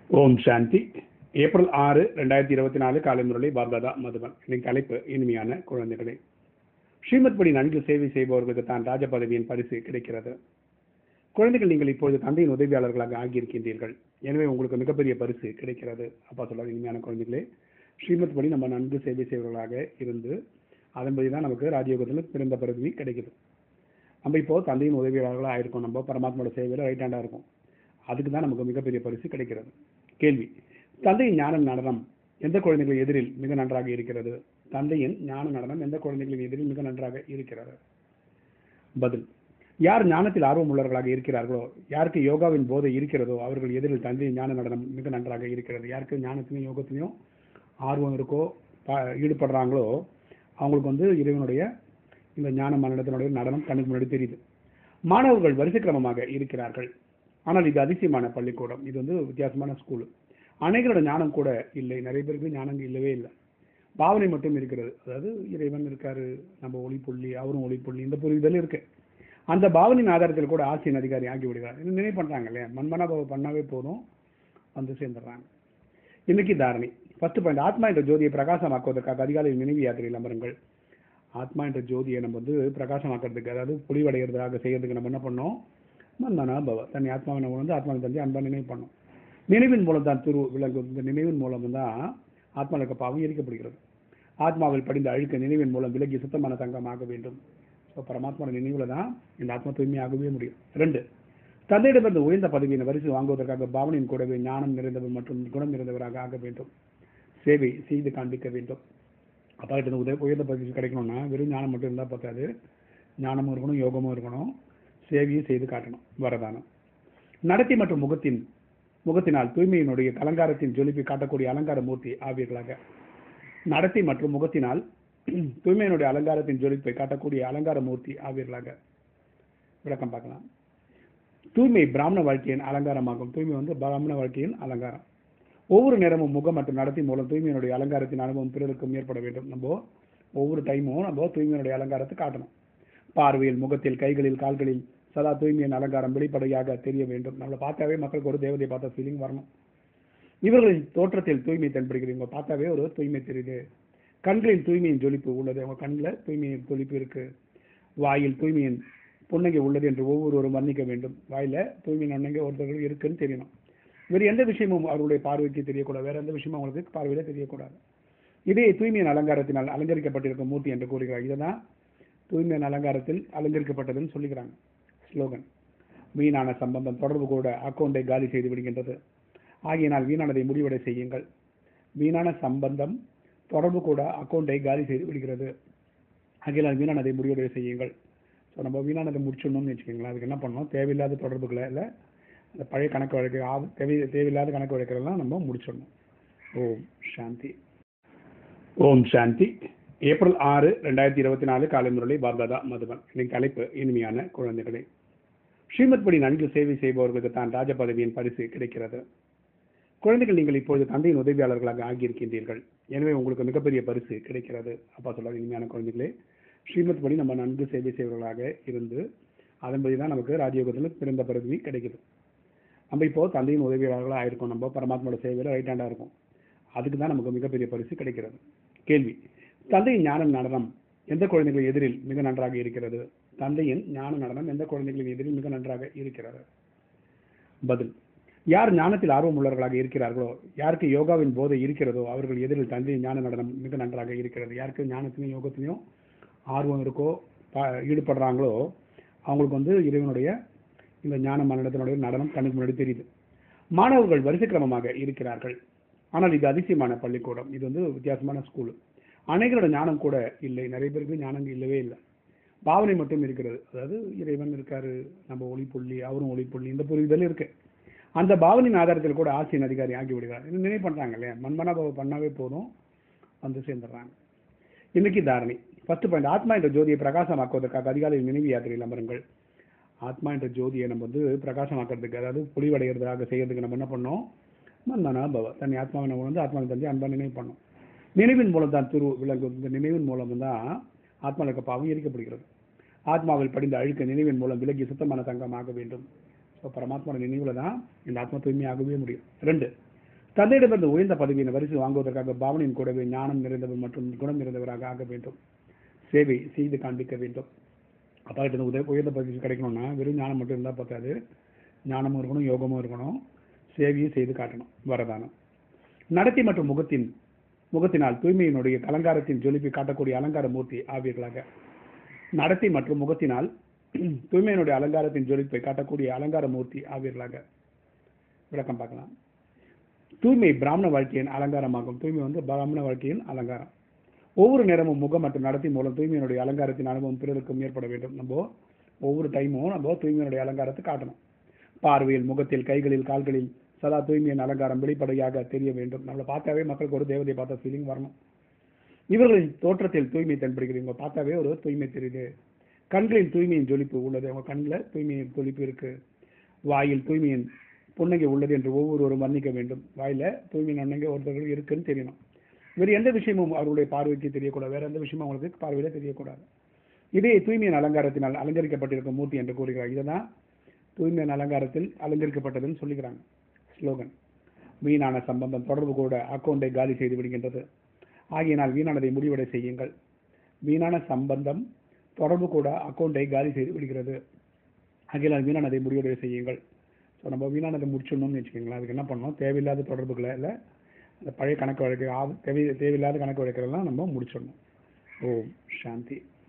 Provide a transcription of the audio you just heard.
ஓம் சாந்தி April ஆறு ரெண்டாயிரத்தி இருபத்தி நாலு காலை முரளி பாப்தாதா மதுபன் இன்னைக்கு தலைப்பு இனிமையான குழந்தைகளே ஸ்ரீமத் படி நன்கு சேவை செய்பவர்களுக்கு தான் ராஜ பதவியின் பரிசு கிடைக்கிறது குழந்தைகள் நீங்கள் இப்பொழுது தந்தையின் உதவியாளர்களாக ஆகியிருக்கின்றீர்கள் எனவே உங்களுக்கு மிகப்பெரிய பரிசு கிடைக்கிறது அப்பா சொல்றாரு இனிமையான குழந்தைகளே ஸ்ரீமத் படி நம்ம நன்கு சேவை செய்பவர்களாக இருந்து அதன்படி தான் நமக்கு ராஜயோகத்தில் பிறந்த பதவி கிடைக்குது நம்ம இப்போ தந்தையின் உதவியாளர்களாக ஆயிருக்கோம் நம்ம பரமாத்மாவோட சேவையில் ரைட் ஹேண்டாக இருக்கும் அதுக்கு தான் நமக்கு மிகப்பெரிய பரிசு கிடைக்கிறது கேள்வி தந்தையின் ஞான நடனம் எந்த குழந்தைகளின் எதிரில் மிக நன்றாக இருக்கிறது தந்தையின் ஞான நடனம் எந்த குழந்தைகளின் எதிரில் மிக நன்றாக இருக்கிறது பதில் யார் ஞானத்தில் ஆர்வம் உள்ளவர்களாக இருக்கிறார்களோ யாருக்கு யோகாவின் போதை இருக்கிறதோ அவர்கள் எதிரில் தந்தையின் ஞான நடனம் மிக நன்றாக இருக்கிறது யாருக்கு ஞானத்திலையும் யோகத்திலையும் ஆர்வம் இருக்கோ ப- ஈடுபடுறாங்களோ அவங்களுக்கு வந்து இறைவனுடைய இந்த ஞான மன்னடத்தினுடைய நடனம் கண்ணுக்கு முன்னாடி தெரியுது மாணவர்கள் வரிசை கிரமமாக இருக்கிறார்கள் ஆனால் இது அதிசயமான பள்ளிக்கூடம் இது வந்து வித்தியாசமான ஸ்கூல் அனைவரோட ஞானம் கூட இல்லை நிறைய பேருக்கு ஞானம் இல்லவே இல்லை பாவனை மட்டும் இருக்கிறது அதாவது இறைவன் இருக்காரு நம்ம ஒளி புள்ளி அவரும் ஒளி புள்ளி இந்த புரிதல் இருக்கு அந்த பாவனையின் ஆதாரத்தில் கூட ஆசிரியர் அதிகாரி ஆகி விடுகிறார் இது நினைவு பண்றாங்க இல்லையா மன்மனாபாவம் பண்ணாவே போதும் வந்து சேர்ந்துடுறாங்க இன்னைக்கு தாரணை ஃபர்ஸ்ட் பாயிண்ட் ஆத்மா என்ற ஜோதியை பிரகாசமாக்குவதற்காக அதிகாலையில் நினைவு யாத்திரையில் அமருங்கள் ஆத்மா என்ற ஜோதியை நம்ம வந்து பிரகாசமாக்குறதுக்கு அதாவது பொலிவடைகிறதுக்காக செய்யறதுக்கு நம்ம என்ன பண்ணோம் மன்மனா பவ தன்னை ஆத்மாவை வந்து ஆத்மாவை தந்தி அன்பா நினைவு பண்ணோம் நினைவின் மூலம் தான் துரு விளங்கும் இந்த நினைவின் மூலம் தான் ஆத்மாவில் இருக்க பாவம் எரிக்கப்படுகிறது ஆத்மாவில் படிந்த அழுக்க நினைவின் மூலம் விலகி சுத்தமான தங்கமாக வேண்டும் ஸோ பரமாத்மா நினைவுல தான் இந்த ஆத்மா தூய்மையாகவே முடியும் ரெண்டு தந்தையிடமிருந்து உயர்ந்த பதவியின் வரிசை வாங்குவதற்காக பாவனையின் கூடவே ஞானம் நிறைந்தவர் மற்றும் குணம் நிறைந்தவராக ஆக வேண்டும் சேவை செய்து காண்பிக்க வேண்டும் அப்பா கிட்ட இருந்து உதவி உயர்ந்த பதவி கிடைக்கணும்னா வெறும் ஞானம் மட்டும் இருந்தால் பத்தாது ஞானமும் இருக்கணும் யோகமும் இருக்கணும் சேவையும் செய்து காட்டணும் வரதானம் நடத்தை மற்றும் முகத்தின் முகத்தினால் தூய்மையினுடைய அலங்காரத்தின் ஜொலிப்பை காட்டக்கூடிய அலங்கார மூர்த்தி ஆவீர்களாக நடத்தை மற்றும் முகத்தினால் தூய்மையினுடைய அலங்காரத்தின் ஜொலிப்பை காட்டக்கூடிய அலங்கார மூர்த்தி ஆவீர்களாக விளக்கம் பார்க்கலாம் தூய்மை பிராமண வாழ்க்கையின் அலங்காரமாகும் தூய்மை வந்து பிராமண வாழ்க்கையின் அலங்காரம் ஒவ்வொரு நேரமும் முகம் மற்றும் நடத்தை மூலம் தூய்மையினுடைய அலங்காரத்தின் அனுபவம் பிறருக்கும் ஏற்பட வேண்டும் நம்ம ஒவ்வொரு டைமும் நம்ம தூய்மையினுடைய அலங்காரத்தை காட்டணும் பார்வையில் முகத்தில் கைகளில் கால்களில் சதா தூய்மையின் அலங்காரம் வெளிப்படையாக தெரிய வேண்டும் நம்மளை பார்த்தாவே மக்களுக்கு ஒரு தேவதையை பார்த்த ஃபீலிங் வரணும் இவர்களின் தோற்றத்தில் தூய்மை தென்படுகிறது இவங்க பார்த்தாவே ஒரு தூய்மை தெரியுது கண்களில் தூய்மையின் ஜொலிப்பு உள்ளது அவங்க கண்ணில் தூய்மையின் ஜொலிப்பு இருக்கு வாயில் தூய்மையின் புன்னகை உள்ளது என்று ஒவ்வொருவரும் வர்ணிக்க வேண்டும் வாயில தூய்மை நன்னங்க ஒருத்தர்கள் இருக்குன்னு தெரியணும் வேறு எந்த விஷயமும் அவர்களுடைய பார்வைக்கு தெரியக்கூடாது வேற எந்த விஷயமும் அவங்களுக்கு பார்வையில தெரியக்கூடாது இதே தூய்மையின் அலங்காரத்தினால் அலங்கரிக்கப்பட்டிருக்கும் மூர்த்தி என்று கூறுகிறார் இதுதான் தூய்மையின் அலங்காரத்தில் அலங்கரிக்கப்பட்டதுன்னு சொல்லிக்கிறாங்க ஸ்லோகன் வீணான சம்பந்தம் தொடர்பு கூட அக்கௌண்டை காலி செய்து விடுகின்றது ஆகையினால் வீணானதை முடிவடை செய்யுங்கள் வீணான சம்பந்தம் தொடர்பு கூட அக்கௌண்டை காலி செய்து விடுகிறது ஆகையினால் வீணானதை முடிவடை செய்யுங்கள் ஸோ நம்ம வீணானதை முடிச்சிடணும்னு வச்சுக்கோங்களேன் அதுக்கு என்ன பண்ணணும் தேவையில்லாத தொடர்புகளை இல்லை அந்த பழைய கணக்கு வழக்கு ஆ- தேவை தேவையில்லாத கணக்கு வழக்கெல்லாம் நம்ம முடிச்சிடணும் ஓம் சாந்தி ஓம் சாந்தி ஏப்ரல் ஆறு ரெண்டாயிரத்தி இருபத்தி நாலு காலை முரளி பாப்தாதா மதுபன் இன்னைக்கு தலைப்பு இனிமையான குழந்தைகளே ஸ்ரீமத் படி நன்கு சேவை செய்பவர்களுக்கு தான் ராஜ பதவியின் பரிசு கிடைக்கிறது குழந்தைகள் நீங்கள் இப்பொழுது தந்தையின் உதவியாளர்களாக ஆகியிருக்கின்றீர்கள் எனவே உங்களுக்கு மிகப்பெரிய பரிசு கிடைக்கிறது அப்பா சொல்றாரு இனிமையான குழந்தைகளே ஸ்ரீமத் படி நம்ம நன்கு சேவை செய்பவர்களாக இருந்து அதன்படி தான் நமக்கு ராஜயோகத்தில் பிறந்த பதவி கிடைக்குது நம்ம இப்போ தந்தையின் உதவியாளர்களாக ஆயிருக்கோம் நம்ம பரமாத்மாவோட சேவையில் ரைட் ஹேண்டாக இருக்கும் அதுக்கு தான் நமக்கு மிகப்பெரிய பரிசு கிடைக்கிறது கேள்வி தந்தையின் ஞான நடனம் எந்த குழந்தைகளின் எதிரில் மிக நன்றாக இருக்கிறது தந்தையின் ஞான நடனம் எந்த குழந்தைகளின் எதிரில் மிக நன்றாக இருக்கிறது பதில் யார் ஞானத்தில் ஆர்வம் உள்ளவர்களாக இருக்கிறார்களோ யாருக்கு யோகாவின் போதை இருக்கிறதோ அவர்கள் எதிரில் தந்தையின் ஞான நடனம் மிக நன்றாக இருக்கிறது யாருக்கு ஞானத்திலையும் யோகத்திலையும் ஆர்வம் இருக்கோ ப- ஈடுபடுறாங்களோ அவங்களுக்கு வந்து இறைவனுடைய இந்த ஞான மன்னடத்தினுடைய நடனம் கண்ணுக்கு முன்னாடி தெரியுது மாணவர்கள் வரிசை கிரமமாக இருக்கிறார்கள் ஆனால் இது அதிசயமான பள்ளிக்கூடம் இது வந்து வித்தியாசமான ஸ்கூல் அனைவரோட ஞானம் கூட இல்லை நிறைய பேருக்கு ஞானம் இல்லவே இல்லை பாவனை மட்டும் இருக்கிறது அதாவது இறைவன் இருக்காரு நம்ம ஒளி புள்ளி அவரும் ஒளி புள்ளி இந்த புரிதல் இருக்கு அந்த பாவனையின் ஆதாரத்தில் கூட ஆசிரியர் அதிகாரி ஆகி விடுகிறார் இது நினைவு பண்றாங்க இல்லையா மன்மனாபாவம் பண்ணாவே போதும் வந்து சேர்ந்துடுறாங்க இன்னைக்கு தாரணை ஃபர்ஸ்ட் பாயிண்ட் ஆத்மா என்ற ஜோதியை பிரகாசமாக்குவதற்காக அதிகாலையில் நினைவு யாத்திரையில் அமருங்கள் ஆத்மா என்ற ஜோதியை நம்ம வந்து பிரகாசமாக்குறதுக்கு அதாவது பொலிவடைகிறதுக்காக செய்யறதுக்கு நம்ம என்ன பண்ணோம் மன்மனா பவ தன்னை ஆத்மாவை நம்ம வந்து ஆத்மாவை தந்தி அன்பா நினைவு பண்ணோம் நினைவின் மூலம் தான் துரு விளங்கும் இந்த நினைவின் மூலம் தான் ஆத்மாவில் இருக்க பாவம் எரிக்கப்படுகிறது ஆத்மாவில் படிந்த அழுக்க நினைவின் மூலம் விலகி சுத்தமான தங்கமாக வேண்டும் ஸோ பரமாத்மாவோட நினைவுல தான் இந்த ஆத்மா தூய்மையாகவே முடியும் ரெண்டு தந்தையிடமிருந்து உயர்ந்த பதவியின் வரிசை வாங்குவதற்காக பாவனையின் கூடவே ஞானம் நிறைந்தவர் மற்றும் குணம் நிறைந்தவராக ஆக வேண்டும் சேவை செய்து காண்பிக்க வேண்டும் அப்பா கிட்ட இருந்து உதவி உயர்ந்த பதவி கிடைக்கணும்னா வெறும் ஞானம் மட்டும் இருந்தால் பார்த்தாது ஞானமும் இருக்கணும் யோகமும் இருக்கணும் சேவையும் செய்து காட்டணும் வரதானம் நடத்தை மற்றும் முகத்தின் முகத்தினால் தூய்மையினுடைய அலங்காரத்தின் ஜொலிப்பை காட்டக்கூடிய அலங்கார மூர்த்தி ஆவியர்களாக நடத்தை மற்றும் முகத்தினால் தூய்மையினுடைய அலங்காரத்தின் ஜொலிப்பை காட்டக்கூடிய அலங்கார மூர்த்தி ஆவியர்களாக விளக்கம் பார்க்கலாம் தூய்மை பிராமண வாழ்க்கையின் அலங்காரமாகும் தூய்மை வந்து பிராமண வாழ்க்கையின் அலங்காரம் ஒவ்வொரு நேரமும் முகம் மற்றும் நடத்தை மூலம் தூய்மையினுடைய அலங்காரத்தின் அனுபவம் பிறருக்கும் ஏற்பட வேண்டும் நம்ம ஒவ்வொரு டைமும் நம்ம தூய்மையினுடைய அலங்காரத்தை காட்டணும் பார்வையில் முகத்தில் கைகளில் கால்களில் சதா தூய்மையின் அலங்காரம் வெளிப்படையாக தெரிய வேண்டும் நம்மளை பார்த்தாவே மக்களுக்கு ஒரு தேவதையை பார்த்த ஃபீலிங் வரணும் இவர்களின் தோற்றத்தில் தூய்மை தென்படுகிறது இவங்க பார்த்தாவே ஒரு தூய்மை தெரியுது கண்களில் தூய்மையின் ஜொலிப்பு உள்ளது அவங்க கண்ணில் தூய்மையின் ஜொலிப்பு இருக்கு வாயில் தூய்மையின் புன்னகை உள்ளது என்று ஒவ்வொருவரும் வர்ணிக்க வேண்டும் வாயில தூய்மையின் புன்னகை ஒருத்தர்கள் இருக்குன்னு தெரியணும் வேறு எந்த விஷயமும் அவருடைய பார்வைக்கு தெரியக்கூடாது வேற எந்த விஷயமும் அவங்களுக்கு பார்வையில தெரியக்கூடாது இதே தூய்மையின் அலங்காரத்தினால் அலங்கரிக்கப்பட்டிருக்கும் மூர்த்தி என்று கூறுகிறார் இதுதான் தூய்மையின் அலங்காரத்தில் அலங்கரிக்கப்பட்டதுன்னு சொல்லிக்கிறாங்க ஸ்லோகன் வீணான சம்பந்தம் தொடர்பு கூட அக்கௌண்டை காலி செய்து விடுகின்றது ஆகியனால் வீணானதை முடிவடை செய்யுங்கள் வீணான சம்பந்தம் தொடர்பு கூட அக்கௌண்டை காலி செய்து விடுகிறது ஆகியனால் வீணானதை முடிவடை செய்யுங்கள் ஸோ நம்ம வீணானதை முடிச்சிடணும்னு வச்சுக்கோங்களேன் அதுக்கு என்ன பண்ணணும் தேவையில்லாத தொடர்புகளை இல்லை அந்த பழைய கணக்கு வழக்கு ஆ- தேவை தேவையில்லாத கணக்கு வழக்கெல்லாம் நம்ம முடிச்சிடணும் ஓம் சாந்தி